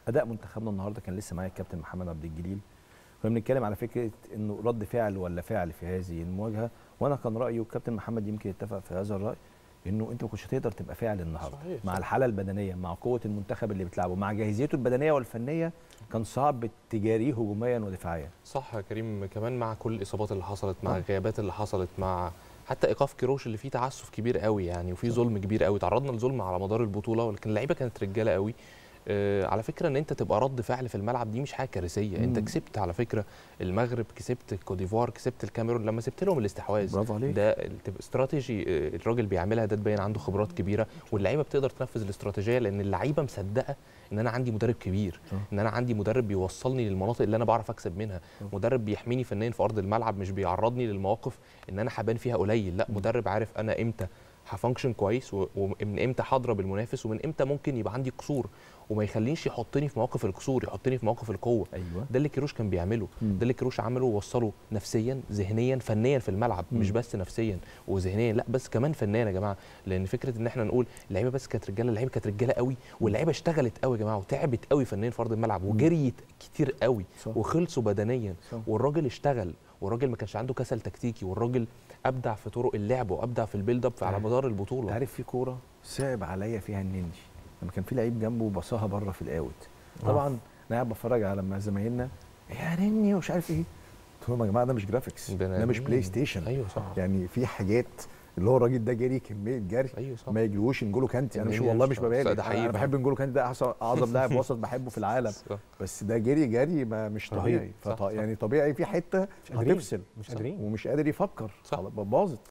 اداء منتخبنا النهارده كان لسه معايا الكابتن محمد عبد الجليل كنا بنتكلم على فكره انه رد فعل ولا فعل في هذه المواجهه وانا كان رايي والكابتن محمد يمكن اتفق في هذا الراي انه انت ما كنتش هتقدر تبقى فاعل النهارده صحيح، مع صحيح. الحاله البدنيه مع قوه المنتخب اللي بتلعبه مع جاهزيته البدنيه والفنيه كان صعب تجاريه هجوميا ودفاعيا صح يا كريم كمان مع كل الاصابات اللي حصلت مع آه. الغيابات اللي حصلت مع حتى ايقاف كيروش اللي فيه تعسف كبير قوي يعني وفي ظلم كبير قوي تعرضنا لظلم على مدار البطوله ولكن اللعيبه كانت رجاله قوي آه على فكره ان انت تبقى رد فعل في الملعب دي مش حاجه كارثيه انت مم. كسبت على فكره المغرب كسبت كوتيفوار كسبت الكاميرون لما سبت لهم الاستحواذ برافو عليك ده تبقى استراتيجي آه، الراجل بيعملها ده تبين عنده خبرات كبيره واللعيبه بتقدر تنفذ الاستراتيجيه لان اللعيبه مصدقه ان انا عندي مدرب كبير صح. ان انا عندي مدرب بيوصلني للمناطق اللي انا بعرف اكسب منها صح. مدرب بيحميني فنيا في ارض الملعب مش بيعرضني للمواقف ان انا حبان فيها قليل لا مدرب عارف انا امتى هفانكشن كويس و- ومن امتى هضرب المنافس ومن امتى ممكن يبقى عندي قصور وما يخلينيش يحطني في مواقف القصور يحطني في مواقف القوه ايوه ده اللي كيروش كان بيعمله مم. ده اللي كيروش عمله ووصله نفسيا ذهنيا فنيا في الملعب مم. مش بس نفسيا وذهنيا لا بس كمان فنيا يا جماعه لان فكره ان احنا نقول اللعيبه بس كانت رجاله اللعيبه كانت رجاله قوي واللعيبه اشتغلت قوي يا جماعه وتعبت قوي فنيا في ارض الملعب وجريت كتير قوي صح. وخلصوا بدنيا صح. والراجل اشتغل والراجل ما كانش عنده كسل تكتيكي والراجل ابدع في طرق اللعب وابدع في البيلد اب على عارف- مدار البطوله عارف في كوره صعب عليا فيها الننجي لما كان في لعيب جنبه بصاها بره في الاوت طبعا انا قاعد بتفرج على لما زمايلنا يا نني ومش عارف ايه قلت لهم يا جماعه ده مش جرافيكس ده مش بلاي ستيشن ايوه صح يعني في حاجات اللي هو الراجل ده جري كميه جري ايوه صح ما يجريوش انجولو كانتي انا مش النني والله مش- مش ببالغ ده حقيقي انا بحب انجولو كانتي ده احسن اعظم لاعب وسط بحبه في العالم صح. بس ده جري جري ما مش رهيب. طبيعي صح، فط... صح. يعني طبيعي في حته مش قادرين. هتفصل مش قادرين ومش قادر يفكر صح. خلاص باظت